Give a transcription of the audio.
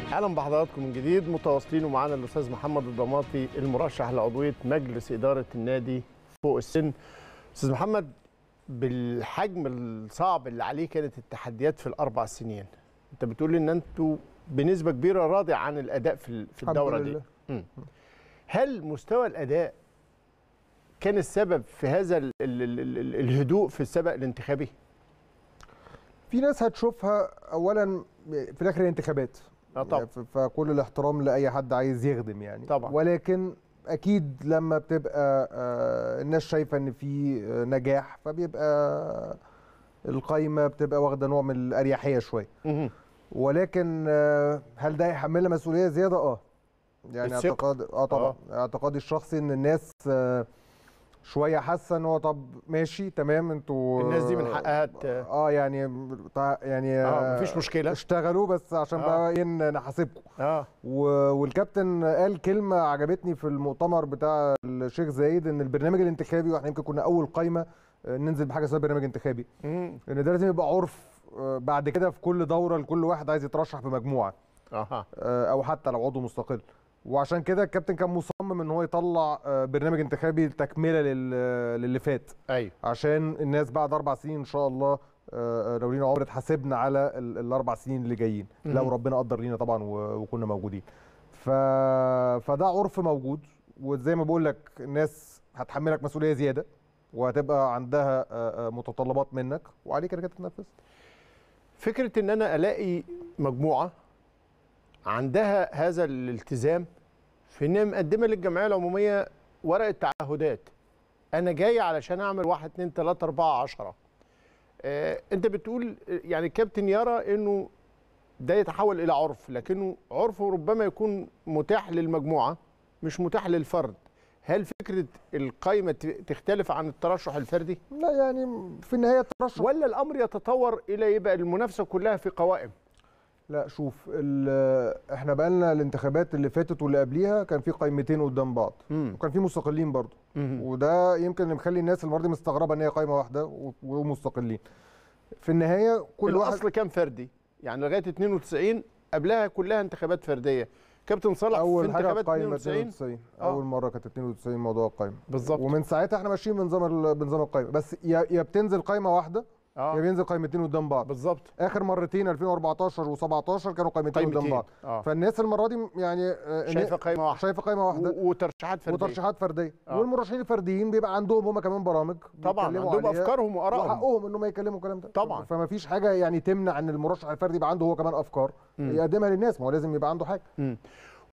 اهلا بحضراتكم من جديد متواصلين ومعانا الاستاذ محمد الضماطي المرشح لعضويه مجلس اداره النادي فوق السن استاذ محمد بالحجم الصعب اللي عليه كانت التحديات في الاربع سنين انت بتقول ان انتوا بنسبه كبيره راضي عن الاداء في في الحمد الدوره دي لله. مم. هل مستوى الاداء كان السبب في هذا ال ال ال ال الهدوء في السبق الانتخابي في ناس هتشوفها اولا في الاخر هي انتخابات اه طبعا ف- فكل الاحترام لاي حد عايز يخدم يعني طبعا. ولكن اكيد لما بتبقى آه، الناس شايفه ان في آه، نجاح فبيبقى القايمه بتبقى واخده نوع من الاريحيه شويه مهم. ولكن آه، هل ده هيحملنا مسؤوليه زياده اه يعني الثقة. اعتقاد اه طبعا اعتقادي الشخصي ان الناس آه، شويه حاسه ان هو طب ماشي تمام انتوا الناس دي من حقها ت- اه يعني تع- يعني اه مفيش مشكله اشتغلوا بس عشان آه. بقى ايه نحاسبكم اه و- والكابتن قال كلمه عجبتني في المؤتمر بتاع الشيخ زايد ان البرنامج الانتخابي واحنا يمكن كنا اول قايمه آه، ننزل بحاجه اسمها برنامج انتخابي مم. ان ده لازم يبقى عرف آه، بعد كده في كل دوره لكل واحد عايز يترشح بمجموعه اها آه، او حتى لو عضو مستقل وعشان كده الكابتن كان مصمم ان هو يطلع آه، برنامج انتخابي تكمله لل- للي فات ايوه عشان الناس بعد اربع سنين ان شاء الله آه، آه، لو لينا عمر تحاسبنا على ال- الاربع سنين اللي جايين لو مهم. ربنا قدر لينا طبعا و- وكنا موجودين ف... فده عرف موجود وزي ما بقول لك الناس هتحملك مسؤوليه زياده وهتبقى عندها آه، آه، متطلبات منك وعليك انك تنفذ فكره ان انا الاقي مجموعه عندها هذا الالتزام في ان هي مقدمه للجمعيه العموميه ورقه تعهدات انا جاي علشان اعمل واحد اتنين تلاته اربعه عشره آه انت بتقول آه، يعني الكابتن يرى انه ده يتحول الى عرف لكنه عرفه ربما يكون متاح للمجموعه مش متاح للفرد هل فكره القائمه ت- تختلف عن الترشح الفردي لا يعني في النهايه الترشح ولا الامر يتطور الى يبقى المنافسه كلها في قوائم لا شوف ال- احنا بقالنا الانتخابات اللي فاتت واللي قبليها كان في قائمتين قدام بعض مم. وكان في مستقلين برضه مم. وده يمكن اللي مخلي الناس المره دي مستغربه ان هي قائمه واحده و- ومستقلين في النهايه كل واحد الاصل كام فردي يعني لغايه 92 قبلها كلها انتخابات فرديه كابتن صالح في اول حاجه انتخابات قائمه 92 92 آه. اول مره كانت 92 موضوع القائمه بالظبط ومن ساعتها احنا ماشيين بنظام ال- بنظام القائمه بس يا يا بتنزل قائمه واحده يا اه بينزل قائمتين قدام بعض بالظبط اخر مرتين 2014 و17 كانوا قائمتين قدام قائمتين بعض اه فالناس المره دي يعني آه، شايفه قائمه واحده شايفه قائمه واحده و- وترشيحات فرديه وترشيحات فرديه آه. والمرشحين الفرديين بيبقى عندهم هم كمان برامج طبعا بيتكلموا عندهم عليها. افكارهم وارائهم وحقهم انهم يتكلموا الكلام ده طبعاً. فما فيش حاجه يعني تمنع ان المرشح الفردي يبقى عنده هو كمان افكار مم. يقدمها للناس ما هو لازم يبقى عنده حاجه مم.